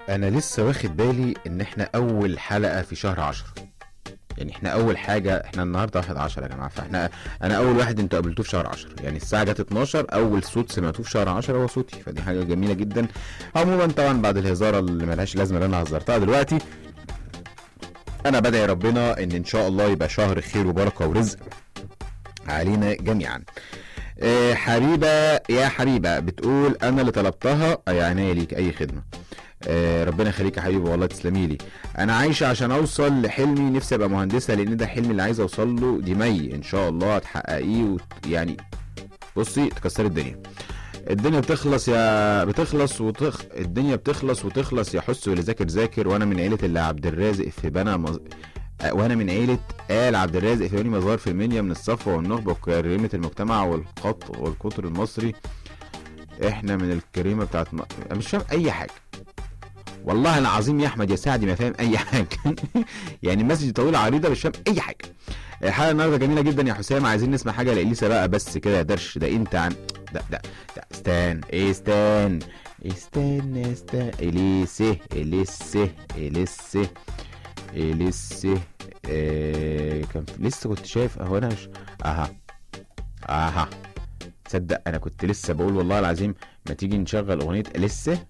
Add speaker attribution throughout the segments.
Speaker 1: انا لسه واخد بالي ان احنا اول حلقه في شهر عشرة يعني احنا اول حاجه احنا النهارده واحد عشرة يا جماعه فاحنا انا اول واحد انتوا قابلتوه في شهر عشرة يعني الساعه جت 12 اول صوت سمعتوه في شهر عشرة هو صوتي فدي حاجه جميله جدا عموما طبعا بعد الهزاره اللي ملهاش لازمه اللي انا هزرتها دلوقتي انا بدعي ربنا ان ان شاء الله يبقى شهر خير وبركه ورزق علينا جميعا آه، حبيبه يا حبيبه بتقول انا اللي طلبتها يا عينيا ليك اي خدمه آه، ربنا يخليك يا حبيبي والله تسلمي لي انا عايشه عشان اوصل لحلمي نفسي ابقى مهندسه لان ده حلمي اللي عايز اوصل له دي مي ان شاء الله هتحققيه وت... يعني بصي تكسري الدنيا الدنيا بتخلص يا بتخلص وتخ... الدنيا بتخلص وتخلص يا حس واللي ذاكر ذاكر وانا من عيله اللي عبد الرازق في بنا مز... آه، وانا من عيله آل عبد الرازق في بني مزار في المنيا من الصفوه والنخبه وكريمه المجتمع والقط والقطر المصري احنا من الكريمه بتاعت م... أنا مش فاهم اي حاجه والله العظيم يا احمد يا سعدي ما فاهم اي حاجه يعني المسج طويله عريضه مش فاهم اي حاجه الحلقه النهارده جميله جدا يا حسام عايزين نسمع حاجه لاليسا بقى بس كده يا درش ده انت عن ده ده ده استان ايه استان استنى استنى اليسه اليسه اليسه اليسه إيه كان في- لسه كنت شايف اهو انا مش اها اها تصدق انا كنت لسه بقول والله العظيم ما تيجي نشغل اغنيه لسه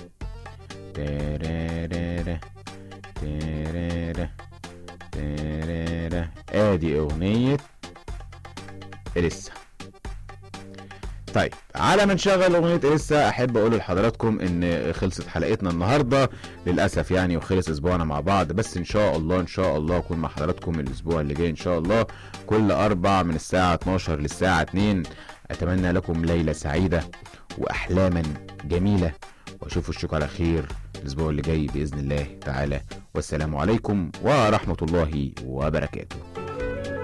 Speaker 1: ترارارا، ترارا، ترارا. ادي اغنية اليسا طيب على ما نشغل اغنية اليسا احب اقول لحضراتكم ان خلصت حلقتنا النهاردة للاسف يعني وخلص اسبوعنا مع بعض بس ان شاء الله ان شاء الله اكون مع حضراتكم الاسبوع اللي جاي ان شاء الله كل اربع من الساعة 12 للساعة 2 اتمنى لكم ليلة سعيدة واحلاما جميلة واشوف وشكم على خير الاسبوع اللي جاي باذن الله تعالى والسلام عليكم ورحمه الله وبركاته